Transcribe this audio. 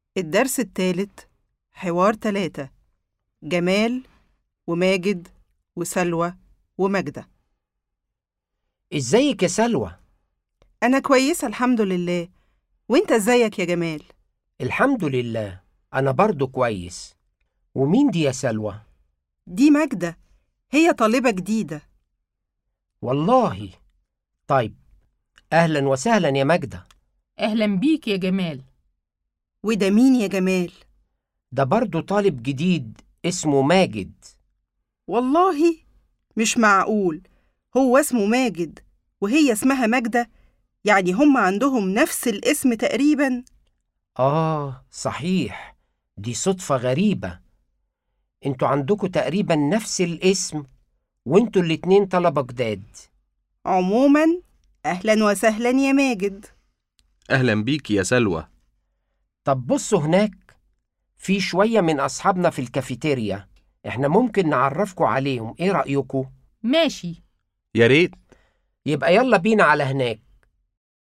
الدرس الثالث حوار تلاتة جمال وماجد وسلوى وماجدة ازيك يا سلوى أنا كويسة الحمد لله وإنت إزيك يا جمال؟ الحمد لله انا برضو كويس ومين دي يا سلوى دي ماجدة هي طالبة جديدة والله طيب اهلا وسهلا يا ماجدة أهلا بيك يا جمال وده مين يا جمال؟ ده برضو طالب جديد اسمه ماجد والله مش معقول هو اسمه ماجد وهي اسمها ماجدة يعني هم عندهم نفس الاسم تقريبا اه صحيح دي صدفة غريبة انتوا عندكوا تقريبا نفس الاسم وانتوا الاتنين طلبة جداد عموما أهلا وسهلا يا ماجد أهلا بيك يا سلوى طب بصوا هناك في شوية من أصحابنا في الكافيتيريا احنا ممكن نعرفكوا عليهم ايه رأيكوا ماشي يا ريت يبقى يلا بينا على هناك